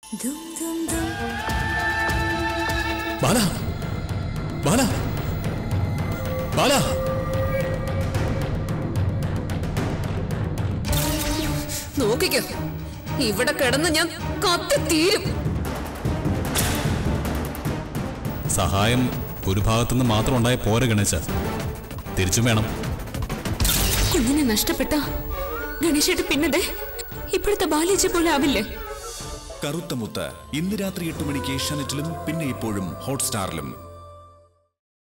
ബാല ബാല ബാല നോക്കിക്കോ ഇവിടെ കിടന്ന് ഞാൻ കത്തി തീരും സഹായം ഒരു ഭാഗത്തുനിന്ന് മാത്രം ഉണ്ടായ പോര ഗണേശ തിരിച്ചും വേണം കുഞ്ഞിനെ നഷ്ടപ്പെട്ട ഗണേശേട്ട് പിന്നതെ ഇപ്പോഴത്തെ ബാലേജി പോലെ ആവില്ലേ കറുത്ത മുത്ത് ഇന്ന് രാത്രി എട്ട് മണിക്ക് ഏഷ്യാനെറ്റിലും പിന്നെ ഇപ്പോഴും ഹോട്ട്സ്റ്റാറിലും